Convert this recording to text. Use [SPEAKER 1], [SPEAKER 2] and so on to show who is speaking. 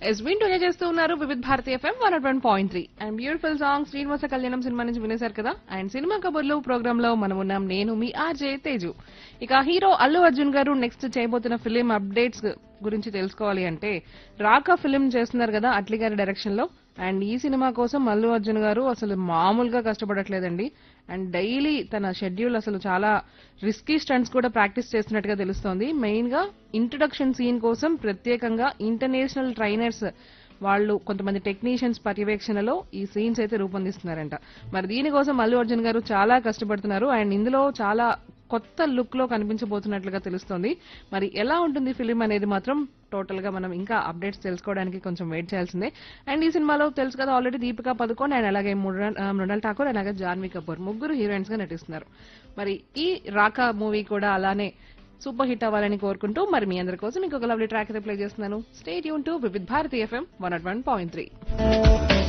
[SPEAKER 1] yes win enjoy చేస్తూ ఉన్నారు Vividh Bharati FM one one point three and beautiful song Srinivasa Kalyanam సినిమా నుంచి వినేశారు కదా అండ్ సినిమా కబుర్లు ప్రోగ్రామ్ లో మనం ఉన్నాం నేను మీ ఆర్జే తేజు ఇక హీరో అల్లు అర్జున్ గారు నెక్స్ట్ చేయబోతున్న ఫిలిం అప్డేట్స్ గురించి తెలుసుకోవాలి అంటే రాకా ఫిలిం చేస్తున్నారు కదా అట్లీ గారి డైరెక్షన్ లో అండ్ ఈ సినిమా కోసం అల్లు అర్జున్ గారు అసలు మామూలుగా కష్టపడట్లేదండి అండ్ డైలీ తన షెడ్యూల్ అసలు చాలా రిస్కీ స్టంట్స్ కూడా ప్రాక్టీస్ చేస్తున్నట్టుగా తెలుస్తోంది మెయిన్ గా ఇంట్రడక్షన్ సీన్ కోసం ప్రత్యేకంగా ఇంటర్నేషనల్ ట్రైనర్స్ వాళ్ళు కొంతమంది టెక్నీషియన్స్ పర్యవేక్షణలో ఈ సీన్స్ అయితే రూపొందిస్తున్నారంట మరి దీనికోసం అల్లు అర్జున్ గారు చాలా కష్టపడుతున్నారు అండ్ ఇందులో చాలా కొత్త లుక్ లో కనిపించబోతున్నట్లుగా తెలుస్తోంది మరి ఎలా ఉంటుంది ఫిలిం అనేది మాత్రం టోటల్ గా మనం ఇంకా అప్డేట్స్ తెలుసుకోవడానికి కొంచెం వెయిట్ చేయాల్సిందే అండ్ ఈ సినిమాలో తెలుసు కదా ఆల్రెడీ దీపికా పదుకోన్ అండ్ అలాగే మృణాల్ ఆ, మృణాల్ ఠాకూర్ అలాగే జాన్వీ కపూర్ ముగ్గురు హీరోయిన్స్ గా నటిస్తున్నారు మరి ఈ రాకా మూవీ కూడా అలానే సూపర్ హిట్ అవ్వాలని కోరుకుంటూ మరి మీ అందరి కోసం ఇంకొక లవ్లీ ట్రాక్ అయితే ప్లే చేస్తున్నాను స్టేట్ యూన్ to Vividh Bharati FM one nought one point three